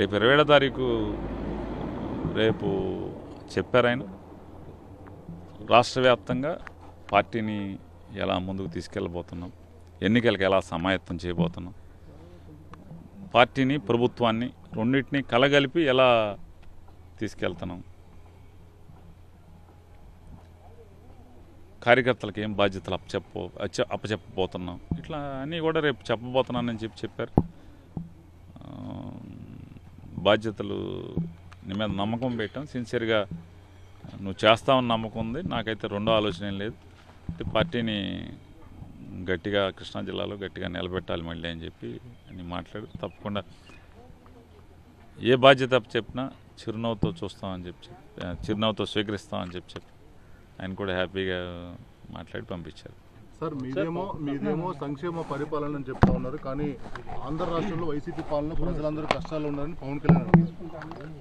రేపు ఇరవై ఏడో తారీఖు రేపు చెప్పారు ఆయన రాష్ట్ర వ్యాప్తంగా పార్టీని ఎలా ముందుకు తీసుకెళ్ళబోతున్నాం ఎన్నికలకు ఎలా సమాయత్తం చేయబోతున్నాం పార్టీని ప్రభుత్వాన్ని రెండింటిని కలగలిపి ఎలా తీసుకెళ్తున్నాం కార్యకర్తలకు ఏం బాధ్యతలు అప్పచెప్ప అచ్చ- అప్పచెప్పబోతున్నాం ఇట్లా అన్నీ కూడా రేపు చెప్పబోతున్నానని చెప్పి చెప్పారు ఆ, బాధ్యతలు నీ మీద నమ్మకం పెట్టాం సిన్సియర్గా నువ్వు చేస్తావని నమ్మకం ఉంది నాకైతే రెండో ఆలోచన ఏం లేదు అంటే పార్టీని గట్టిగా కృష్ణా జిల్లాలో గట్టిగా నిలబెట్టాలి మళ్ళీ అని చెప్పి అని మాట్లాడు తప్పకుండా ఏ బాధ్యత చెప్పినా చిరునవ్వుతో చూస్తామని చెప్పి చెప్పి- ఆ, చిరునవ్వుతో స్వీకరిస్తామని చెప్పి చెప్పి ఆయన కూడా హ్యాపీగా మాట్లాడి పంపించారు సార్ మీదేమో మీదేమో సంక్షేమ పరిపాలన అని చెప్తా ఉన్నారు కానీ ఆంధ్ర రాష్ట్రంలో వైసీపీ పాలన ప్రజలందరూ కష్టాలు ఉన్నారని పవన్ కళ్యాణ్ అన్నారు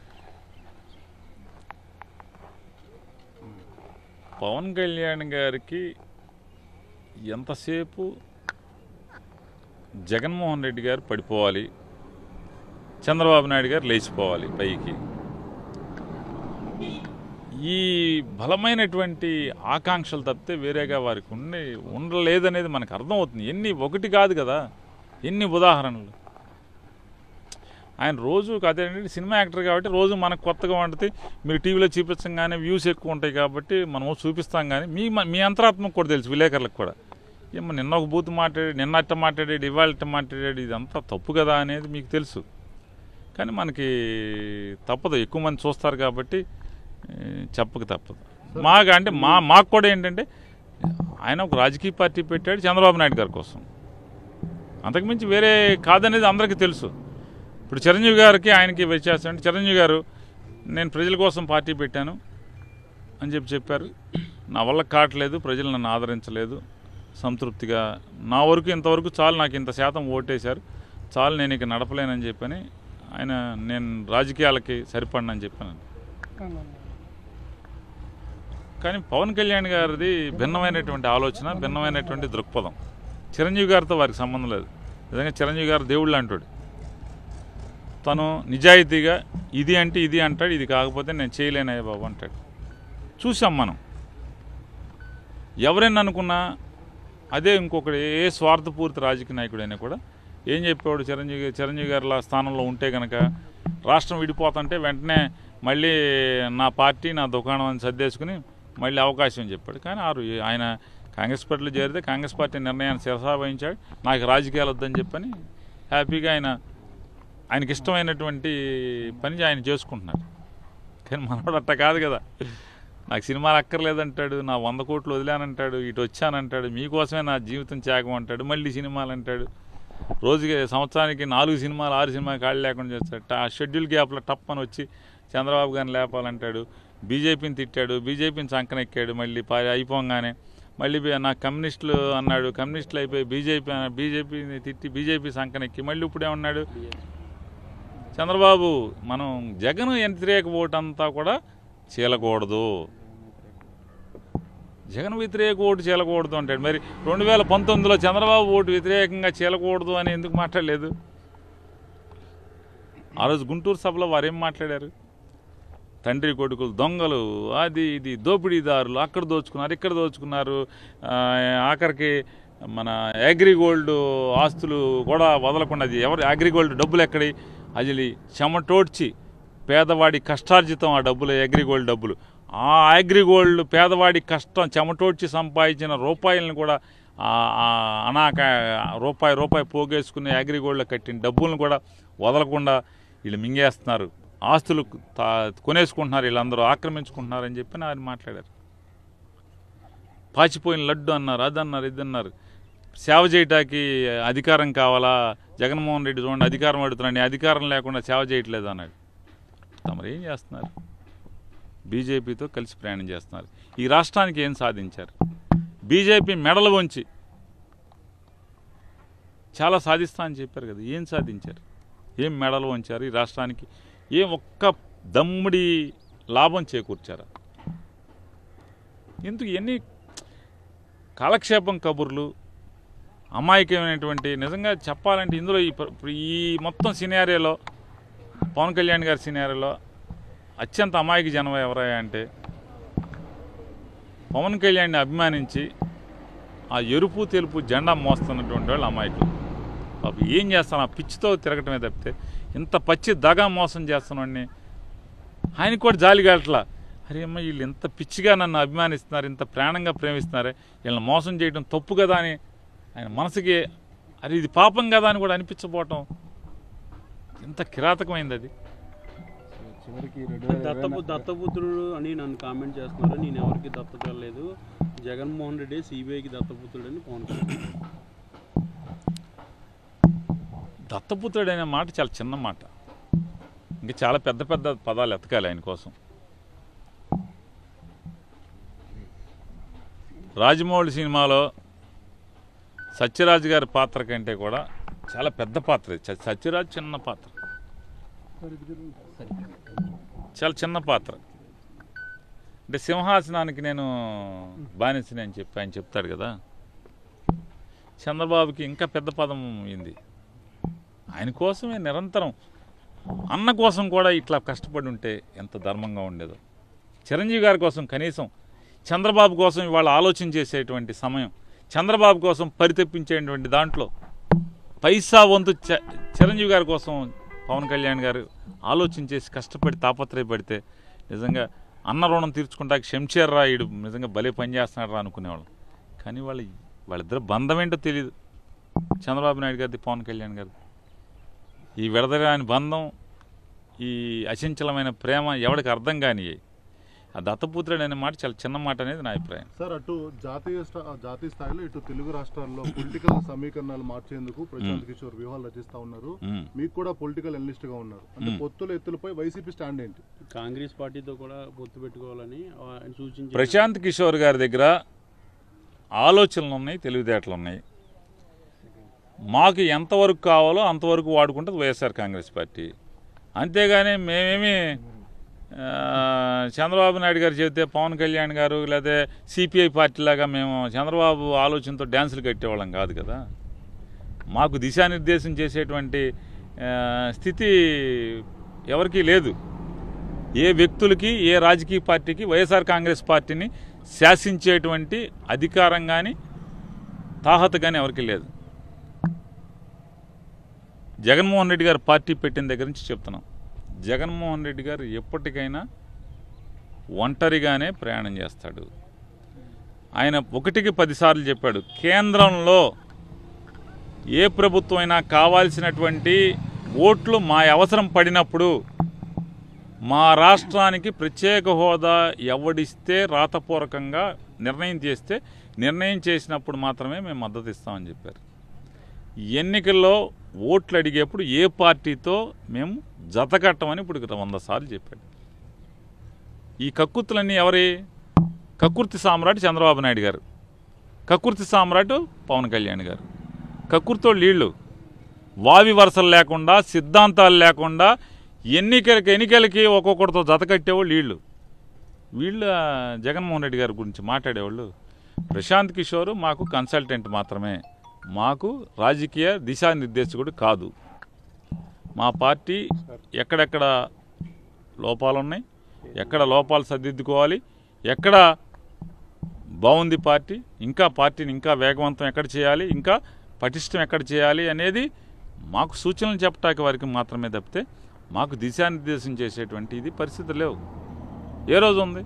పవన్ కళ్యాణ్ గారికి ఎంతసేపు జగన్మోహన్ రెడ్డి గారు పడిపోవాలి చంద్రబాబు నాయుడు గారు లేచిపోవాలి పైకి ఈ బలమైనటువంటి ఆకాంక్షలు తప్పితే వేరేగా వారికి ఉండి ఉండలేదనేది మనకు అర్థమవుతుంది ఎన్ని ఒకటి కాదు కదా ఎన్ని ఉదాహరణలు ఆయన రోజు అదేంటంటే సినిమా యాక్టర్ కాబట్టి రోజు మనకు కొత్తగా ఉంటుంది మీరు టీవీలో చూపించగానే వ్యూస్ ఎక్కువ ఉంటాయి కాబట్టి మనము చూపిస్తాం కానీ మీ మీ అంతరాత్మకు కూడా తెలుసు విలేకరులకు కూడా ఏమో నిన్న ఒక బూత్ మాట్లాడి నిన్న అట్ట మాట్లాడాడు ఇవాళ ఇట్ట మాట్లాడాడు ఇదంతా తప్పు కదా అనేది మీకు తెలుసు కానీ మనకి తప్పదు ఎక్కువ మంది చూస్తారు కాబట్టి ఏ, చెప్పక తప్పదు మాకు అంటే మా మాకు కూడా ఏంటంటే ఆయన ఒక రాజకీయ పార్టీ పెట్టాడు చంద్రబాబు నాయుడు గారి కోసం అంతకుమించి వేరే కాదనేది అందరికీ తెలుసు ఇప్పుడు చిరంజీవి గారికి ఆయనకి వ్యత్యాసం అంటే చిరంజీవి గారు నేను ప్రజల కోసం పార్టీ పెట్టాను అని చెప్పి చెప్పారు నా వల్ల కావట్లేదు ప్రజలు నన్ను ఆదరించలేదు సంతృప్తిగా నా వరకు ఇంతవరకు చాలు నాకు ఇంత శాతం ఓటేశారు చాలు నేను ఇక నడపలేనని చెప్పని ఆయన నేను రాజకీయాలకి సరిపడినని చెప్పాను కానీ పవన్ కళ్యాణ్ గారిది భిన్నమైనటువంటి ఆలోచన భిన్నమైనటువంటి దృక్పథం చిరంజీవి గారితో వారికి సంబంధం లేదు నిజంగా చిరంజీవి గారు దేవుళ్ళు అంటాడు తను నిజాయితీగా ఇది అంటే ఇది అంటాడు ఇది కాకపోతే నేను చేయలేనయ్య బాబు అంటాడు చూసాం మనం ఎవరైనా అనుకున్నా అదే ఇంకొకటి ఏ స్వార్థపూరిత రాజకీయ నాయకుడైనా కూడా ఏం చెప్పేవాడు చిరంజీవి చిరంజీవి గారి స్థానంలో ఉంటే కనుక రాష్ట్రం విడిపోతుంటే వెంటనే మళ్ళీ నా పార్టీ నా దుకాణం అని సర్దేసుకుని మళ్ళీ అవకాశం చెప్పాడు కానీ ఆరు ఆయన కాంగ్రెస్ పార్టీలో చేరితే కాంగ్రెస్ పార్టీ నిర్ణయాన్ని శిరసా వహించాడు నాకు రాజకీయాలు వద్దని చెప్పని హ్యాపీగా ఆయన ఆయనకి ఇష్టమైనటువంటి పని ఆయన చేసుకుంటున్నారు కానీ మనవాడు అట్ట కాదు కదా నాకు సినిమాలు అక్కర్లేదంటాడు నా వంద కోట్లు వదిలానంటాడు ఇటు వచ్చానంటాడు మీకోసమే నా జీవితం త్యాగం అంటాడు మళ్ళీ సినిమాలు అంటాడు రోజుకి సంవత్సరానికి నాలుగు సినిమాలు ఆరు సినిమాలు ఖాళీ లేకుండా చేస్తాడు ఆ షెడ్యూల్ గ్యాప్లో టప్ అని వచ్చి చంద్రబాబు గారిని లేపాలంటాడు బీజేపీని తిట్టాడు బీజేపీని చంకనెక్కాడు మళ్ళీ పా అయిపోగానే మళ్ళీ బీ- నా కమ్యూనిస్టులు అన్నాడు కమ్యూనిస్టులు అయిపోయి బీజేపీ బీజేపీని తిట్టి బీజేపీ సంకనెక్కి మళ్ళీ ఇప్పుడేమన్నాడు చంద్రబాబు మనం జగన్ వ్యతిరేక ఓటు అంతా కూడా చీలకూడదు జగన్ వ్యతిరేక ఓటు చీలకూడదు అంటాడు మరి రెండు వేల పంతొమ్మిదిలో చంద్రబాబు ఓటు వ్యతిరేకంగా చీలకూడదు అని ఎందుకు మాట్లాడలేదు ఆ రోజు గుంటూరు సభలో వారు ఏం మాట్లాడారు తండ్రి కొడుకులు దొంగలు అది ఇది దోపిడీదారులు అక్కడ దోచుకున్నారు ఇక్కడ దోచుకున్నారు ఆ, ఆఖరికి మన అగ్రిగోల్డ్ ఆస్తులు కూడా వదలకుండా అది ఎవరు అగ్రిగోల్డ్ డబ్బులు ఎక్కడి అది చెమటోడ్చి పేదవాడి కష్టార్జితం ఆ డబ్బులు అగ్రిగోల్డ్ డబ్బులు ఆ అగ్రిగోల్డ్ పేదవాడి కష్టం చెమటోడ్చి సంపాదించిన రూపాయలను కూడా ఆ- ఆ అనాక రూపాయి రూపాయి పోగేసుకునే అగ్రిగోల్డ్లో కట్టిన డబ్బులను కూడా వదలకుండా వీళ్ళు మింగేస్తున్నారు ఆస్తులు తా- కొనేసుకుంటున్నారు వీళ్ళందరూ ఆక్రమించుకుంటున్నారని చెప్పి ఆయన మాట్లాడారు పాచిపోయిన లడ్డు అన్నారు అది అన్నారు ఇది అన్నారు సేవ చేయటానికి అధికారం కావాలా జగన్మోహన్ రెడ్డి చూడండి అధికారం అడుగుతున్నాడు నీ అధికారం లేకుండా సేవ చేయట్లేదు అన్నాడు తమరు ఏం చేస్తున్నారు బీజేపీతో కలిసి ప్రయాణం చేస్తున్నారు ఈ రాష్ట్రానికి ఏం సాధించారు బీజేపీ మెడలు వంచి చాలా సాధిస్తా అని చెప్పారు కదా ఏం సాధించారు ఏం మెడలు వంచారు ఈ రాష్ట్రానికి ఏం ఒక్క దమ్ముడి లాభం చేకూర్చారా ఎందుకు ఎన్ని కాలక్షేపం కబుర్లు అమాయకమైనటువంటి నిజంగా చెప్పాలంటే ఇందులో ఈ ప్ర- ఈ మొత్తం సినారియోలో పవన్ కళ్యాణ్ గారి సినారీలో అత్యంత అమాయక జనం ఎవరయ్యా అంటే పవన్ కళ్యాణ్ని అభిమానించి ఆ ఎరుపు తెలుపు జెండా మోస్తున్నటువంటి వాళ్ళు అమాయకులు పాపం ఏం చేస్తాను ఆ పిచ్చితో తిరగటమే తప్పితే ఇంత పచ్చి దగా మోసం చేస్తున్నాడిని ఆయనకు కూడా జాలిగాట్లా అరే అమ్మ వీళ్ళు ఇంత పిచ్చిగా నన్ను అభిమానిస్తున్నారు ఇంత ప్రాణంగా ప్రేమిస్తున్నారే వీళ్ళని మోసం చేయడం తప్పు కదా అని ఆయన మనసుకి అరే ఇది పాపం కదా అని కూడా అనిపించబోవటం ఎంత కిరాతకమైంది అది చివరికి రెండు వేల ఇరవై దత్తపు దత్తపుత్రుడు అని నన్ను కామెంట్ చేస్తున్నారు నేను ఎవరికి దత్తత లేదు జగన్మోహన్ రెడ్డి సిబిఐకి దత్తపుత్రుడు అని పవన్ కళ్యాణ్ దత్తపుత్రుడు అనే మాట చాలా చిన్న మాట ఇంకా చాలా పెద్ద పెద్ద పదాలు ఎతకాలి ఆయన కోసం రాజమౌళి సినిమాలో సత్యరాజ్ గారి పాత్ర కంటే కూడా చాలా పెద్ద పాత్ర ఇది. స- సత్యరాజ్ చిన్న పాత్ర చాలా చిన్న పాత్ర అంటే సింహాసనానికి నేను బానిసని అని చెప్పి ఆయన చెప్తాడు కదా చంద్రబాబుకి ఇంకా పెద్ద పదం అయింది ఆయన కోసమే నిరంతరం అన్న కోసం కూడా ఇట్లా కష్టపడి ఉంటే ఎంత ధర్మంగా ఉండేదో చిరంజీవి గారి కోసం కనీసం చంద్రబాబు కోసం ఇవాళ ఆలోచన చేసేటువంటి సమయం చంద్రబాబు కోసం పరితెప్పించేటువంటి దాంట్లో పైసా వంతు చ- చిరంజీవి గారి కోసం పవన్ కళ్యాణ్ గారు ఆలోచన చేసి కష్టపడి తాపత్రయపడితే నిజంగా అన్న రుణం తీర్చుకుంటాక శంషేర్ రాయుడు నిజంగా భలే పని చేస్తున్నాడు రా అనుకునేవాళ్ళం కానీ వాళ్ళ వాళ్ళిద్దరు బంధం ఏంటో తెలియదు చంద్రబాబు నాయుడు గారిది పవన్ కళ్యాణ్ గారిది ఈ విడదరాని బంధం ఈ అచంచలమైన ప్రేమ ఎవరికి అర్థం కాని ఆ దత్తపుత్రుడు అనే మాట చాలా చిన్న మాట అనేది నా అభిప్రాయం సార్ అటు జాతీయ స్థా- జాతీయ స్థాయిలో ఇటు తెలుగు రాష్ట్రాల్లో పొలిటికల్ సమీకరణాలు మార్చేందుకు ప్రశాంత్ కిషోర్ వ్యూహాలు రచిస్తా ఉన్నారు ఉమ్. మీకు కూడా పొలిటికల్ ఎనలిస్ట్ గా ఉన్నారు అంటే మ్మ్. పొత్తుల ఎత్తులపై వైసీపీ స్టాండ్ ఏంటి కాంగ్రెస్ పార్టీతో కూడా పొత్తు పెట్టుకోవాలని ఆయన సూచించారు ప్రశాంత్ కిషోర్ గారి దగ్గర ఆలోచనలు ఉన్నాయి తెలివితేటలు ఉన్నాయి మాకు ఎంతవరకు కావాలో అంతవరకు వాడుకుంటుంది వైఎస్ఆర్ కాంగ్రెస్ పార్టీ అంతేగాని మేమేమి ఆ, చంద్రబాబు నాయుడు గారు చెబితే పవన్ కళ్యాణ్ గారు లేదా సిపిఐ పార్టీలాగా మేము చంద్రబాబు ఆలోచనతో డ్యాన్సులు కట్టేవాళ్ళం కాదు కదా మాకు దిశానిర్దేశం చేసేటువంటి ఆ, స్థితి ఎవరికీ లేదు ఏ వ్యక్తులకి ఏ రాజకీయ పార్టీకి వైఎస్ఆర్ కాంగ్రెస్ పార్టీని శాసించేటువంటి అధికారం కానీ తాహత కానీ ఎవరికి లేదు జగన్మోహన్ రెడ్డి గారు పార్టీ పెట్టిన దగ్గర నుంచి చెప్తున్నాం జగన్మోహన్ రెడ్డి గారు ఎప్పటికైనా ఒంటరిగానే ప్రయాణం చేస్తాడు ఆయన ఒకటికి పదిసార్లు చెప్పాడు కేంద్రంలో ఏ ప్రభుత్వం అయినా కావాల్సినటువంటి ఓట్లు మా అవసరం పడినప్పుడు మా రాష్ట్రానికి ప్రత్యేక హోదా ఎవడిస్తే రాతపూర్వకంగా నిర్ణయం చేస్తే నిర్ణయం చేసినప్పుడు మాత్రమే మేము మద్దతు ఇస్తామని చెప్పారు ఎన్నికల్లో ఓట్లు అడిగేప్పుడు ఏ పార్టీతో మేము జతకట్టమని ఇప్పుడు వంద సార్లు చెప్పాడు ఈ కక్కుర్తులన్నీ ఎవరి కక్కుర్తి సామ్రాట్ చంద్రబాబు నాయుడు గారు కక్కుర్తి సామ్రాట్ పవన్ కళ్యాణ్ గారు కక్కుర్తో నీళ్ళు వావి వరుసలు లేకుండా సిద్ధాంతాలు లేకుండా ఎన్నికలకి ఎన్నికలకి ఒక్కొక్కరితో జతకట్టేవాళ్ళు వీళ్ళు వీళ్ళు ఆ, జగన్మోహన్ రెడ్డి గారి గురించి మాట్లాడేవాళ్ళు ప్రశాంత్ కిషోర్ మాకు కన్సల్టెంట్ మాత్రమే మాకు రాజకీయ దిశానిర్దేశకుడు కాదు మా పార్టీ ఎక్కడెక్కడ లోపాలు ఉన్నాయి ఎక్కడ లోపాలు సర్దిద్దుకోవాలి ఎక్కడ బాగుంది పార్టీ ఇంకా పార్టీని ఇంకా వేగవంతం ఎక్కడ చేయాలి ఇంకా పటిష్టం ఎక్కడ చేయాలి అనేది మాకు సూచనలు చెప్పటానికి వారికి మాత్రమే తప్పితే మాకు దిశానిర్దేశం చేసేటువంటి ఇది పరిస్థితి లేవు ఏ రోజు ఉంది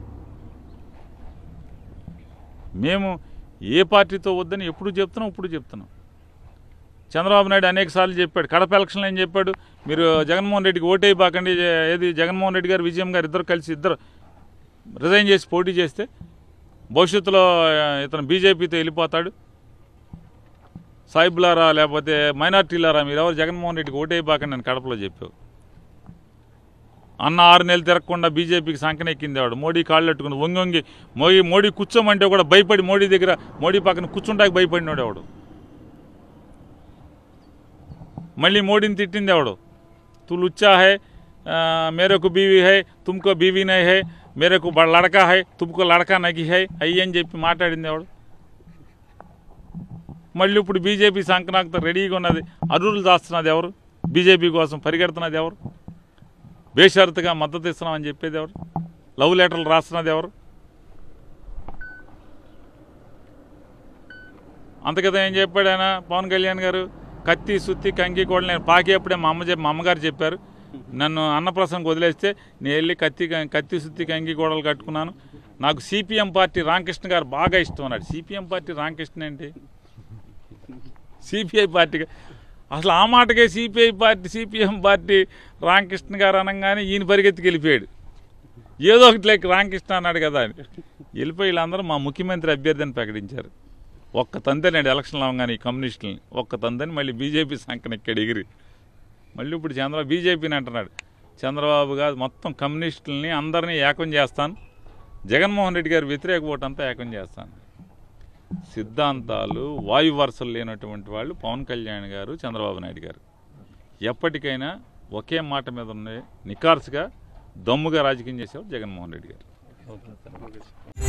మేము ఏ పార్టీతో వద్దని ఎప్పుడు చెప్తున్నాం ఇప్పుడు చెప్తున్నాం చంద్రబాబు నాయుడు అనేక సార్లు చెప్పాడు కడప ఎలక్షన్లో ఏం చెప్పాడు మీరు జగన్మోహన్ రెడ్డికి ఓటేయబాకండి ఏది జగన్మోహన్ రెడ్డి గారు విజయం గారు ఇద్దరు కలిసి ఇద్దరు రిజైన్ చేసి పోటీ చేస్తే భవిష్యత్తులో ఆ, ఇతను బీజేపీతో వెళ్ళిపోతాడు సాయిబులారా లేకపోతే మైనార్టీలారా మీరు ఎవరు జగన్మోహన్ రెడ్డికి ఓటేయబాకండి నేను కడపలో చెప్పావు అన్న ఆరు నెలలు తిరగకుండా బీజేపీకి సంకనెక్కిందేవాడు మోడీ కాళ్ళు పెట్టుకుని వంగి వంగి మోడీ మోడీ కూర్చోమంటే కూడా భయపడి మోడీ దగ్గర మోడీ పక్కన కూర్చుంటాకి భయపడినాడు ఎవడు మళ్ళీ మోడీని తిట్టింది ఎవడు తు లుచ్చా హై ఆ, మేరకు బీవీ హై తుమ్కో బీవీ నై హై మేరకు బ- లడకా హై తుమ్కో లడకా నగి హై అయ్యి అని చెప్పి మాట్లాడింది ఎవడు మళ్ళీ ఇప్పుడు బీజేపీ సంకనాకుతో రెడీగా ఉన్నది అరువులు దాస్తున్నది ఎవరు బీజేపీ కోసం పరిగెడుతున్నది ఎవరు బేషరతుగా మద్దతు ఇస్తున్నామని చెప్పేది ఎవరు లవ్ లెటర్లు రాస్తున్నది ఎవరు అంతకదా ఏం చెప్పాడు ఆయన పవన్ కళ్యాణ్ గారు కత్తి సుత్తి కంకి కూడా నేను పాకేప్పుడే మా అమ్మ చెప్పి మా అమ్మగారు చెప్పారు నన్ను అన్నప్రసంగం వదిలేస్తే నేను వెళ్ళి కత్తి కత్తి సుత్తి కంకి గోడలు కట్టుకున్నాను నాకు సిపిఎం పార్టీ రామకృష్ణ గారు బాగా ఇష్టం అన్నాడు సిపిఎం పార్టీ రామకృష్ణ ఏంటి సిపిఐ పార్టీగా అసలు ఆ మాటకే CPI party CPM party Ramakrishna garu అనగానే ఈయన పరిగెత్తికి వెళ్ళిపోయాడు ఏదో ఒకటి లేక రామకృష్ణ అన్నాడు కదా అని వెళ్ళిపోయి వీళ్ళందరూ మా ముఖ్యమంత్రి అభ్యర్థిని ప్రకటించారు ఒక్క తంతేనండి ఎలక్షన్లు అవగానే ఈ కమ్యూనిస్టులని ఒక్క తందని మళ్ళీ బీజేపీ సంఖ్యను ఇక్కడ ఎగిరి మళ్ళీ ఇప్పుడు చంద్ర బీజేపీని అంటున్నాడు చంద్రబాబు గారు మొత్తం కమ్యూనిస్టులని అందరినీ ఏకం చేస్తాను జగన్మోహన్ రెడ్డి గారు వ్యతిరేక ఓటు అంతా ఏకం చేస్తాను సిద్ధాంతాలు వాయు వరుసలు లేనటువంటి వాళ్ళు పవన్ కళ్యాణ్ గారు చంద్రబాబు నాయుడు గారు ఎప్పటికైనా ఒకే మాట మీద ఉన్న నికార్సుగా దమ్ముగా రాజకీయం చేసేవారు జగన్మోహన్ రెడ్డి గారు ఓకే సార్